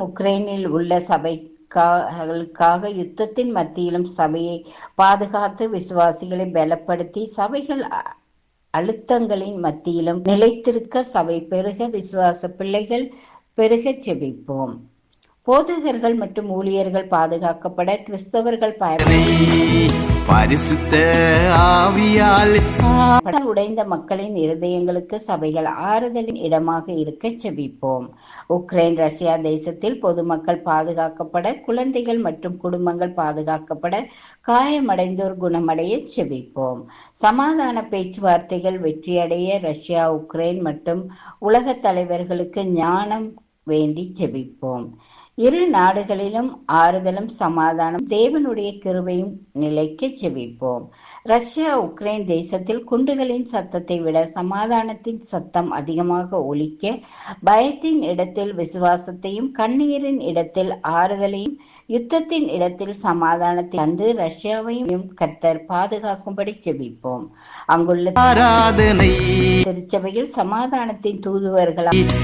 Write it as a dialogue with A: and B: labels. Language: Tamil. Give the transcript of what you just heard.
A: உக்ரைனில் உள்ள சபைகளுக்காக யுத்தத்தின் மத்தியிலும் சபையை பாதுகாத்து விசுவாசிகளை பலப்படுத்தி சபைகள் அ- அழுத்தங்களின் மத்தியிலும் நிலைத்திருக்க சபை பெருக விசுவாச பிள்ளைகள் பெருக செபிப்போம் போதகர்கள் மற்றும் ஊழியர்கள் பாதுகாக்கப்பட கிறிஸ்தவர்கள் பயப்பட
B: பரிசுத்த ஆவியால்
A: படல் உடைந்த மக்களின் இருதயங்களுக்கு சபைகள் ஆறுதலின் இடமாக இருக்க செபிப்போம் உக்ரைன் ரஷ்யா தேசத்தில் பொதுமக்கள் பாதுகாக்கப்பட குழந்தைகள் மற்றும் குடும்பங்கள் பாதுகாக்கப்பட காயமடைந்தோர் குணமடைய செபிப்போம் சமாதான பேச்சுவார்த்தைகள் வெற்றியடைய ரஷ்யா உக்ரைன் மற்றும் உலக தலைவர்களுக்கு ஞானம் வேண்டி செபிப்போம் இரு நாடுகளிலும் ஆறுதலும் சமாதானம் தேவனுடைய கிருபையும் நிலைக்க செபிப்போம் ரஷ்யா உக்ரைன் தேசத்தில் குண்டுகளின் சத்தத்தை விட சமாதானத்தின் சத்தம் அதிகமாக ஒலிக்க பயத்தின் இடத்தில் விசுவாசத்தையும் கண்ணீரின் இடத்தில் ஆறுதலையும் யுத்தத்தின் இடத்தில் சமாதானத்தை தந்து ரஷ்யாவையும் கர்த்தர் பாதுகாக்கும்படி செபிப்போம் அங்குள்ள
B: ஆராதனை
A: திருச்சபையில் சமாதானத்தின் தூதுவர்களாக